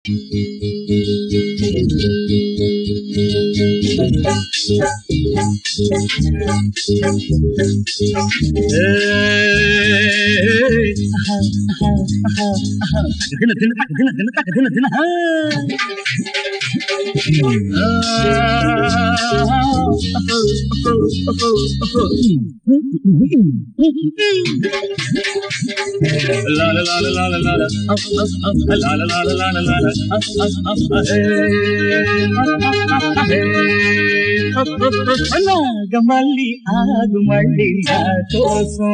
దిన దిన తక దిన దిన తక దిన దిన హా. La la la la la la la la. La la la la la la la la. నాగమల్లి ఆగు మళ్ళీ నా కోసం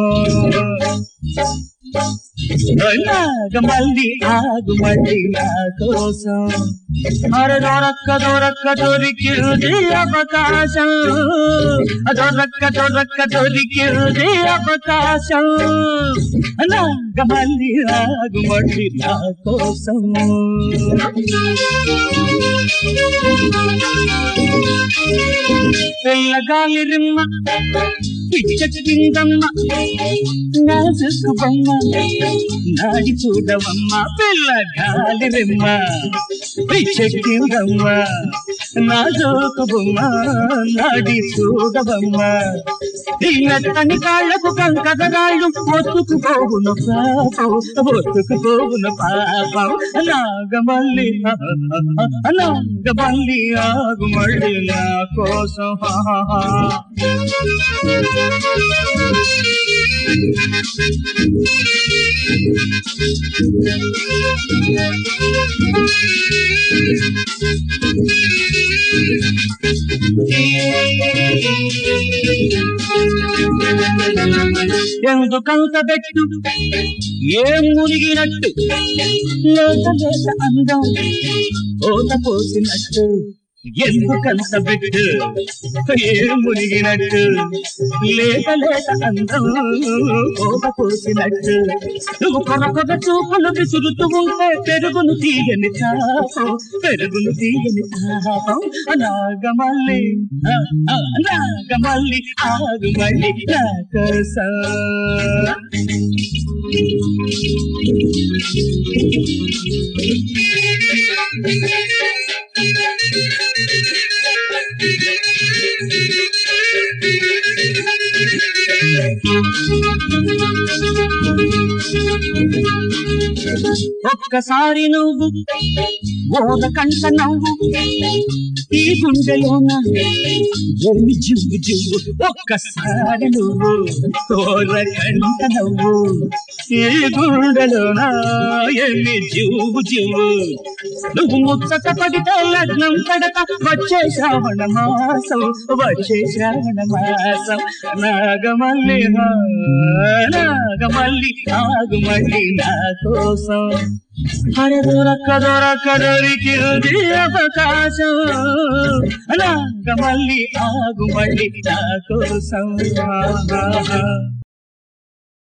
నాగమల్లి ఆగు మళ్ళీ నా కోసం అరే దొరక్క దొరక్క దొరికింది అవకాశం దొరక్క దొరక్క దొరికింది అవకాశం నాగమల్లి ఆగు మళ్ళీ నా కోసం పిల్లగాలి రిమ్మ పిచ్చకిందమ్మ నాజుకు బొమ్మ నాడి చూడవమ్మ పిల్లగాలి రిమ్మ పిచ్చకిందమ్మ నాజుకు బొమ్మ నాడి చూడవమ్మ ఈ మెత్తని కాళ్ళకు కంకదరాళ్ళు ఒత్తుకు పోవును పాపం ఒత్తుకు పోవును పాపం నాగమల్లి నాగమల్లి ఆగు మళ్ళీ నా కోసం హా, హా, హా. ఎందుకంత పెట్టు ఏం మునిగినట్టు లేక లేక అందం ఓత పోసినట్టు ఎందుకంత పెట్టు ఏం మునిగినట్టు లేక లేక అందం ఓత పోసినట్టు నువ్వు కొర కొర చూపులు విసురుతూ ఉంటే పెరుగును తీయని తాపం పెరుగును తీయని తాపం నాగమల్లి ఆ, ఆ, నాగమల్లి ఆగు మళ్ళీ నా కోసం ఒక్కసారి నువ్వు ఓరకంట నవ్వు ఈ గుండెలోన ఎన్ని జివ్వు జివ్వు ఒక్కసారి నువ్వు ఓరకంట నవ్వు ఈ గుండెలోన ఎన్ని జివ్వు జివ్వు నువ్వు ముచ్చట పడితే లగ్నం పడత వచ్చే శ్రావణ మాసం వచ్చే శ్రావణ మాసం నాగమల్లి హా, నాగమల్లి ఆగుమల్లి నా కోసం అరే దొరక్క దొరక్క దొరికింది అవకాశం నాగమల్లి ఆగుమల్లి నా కోసం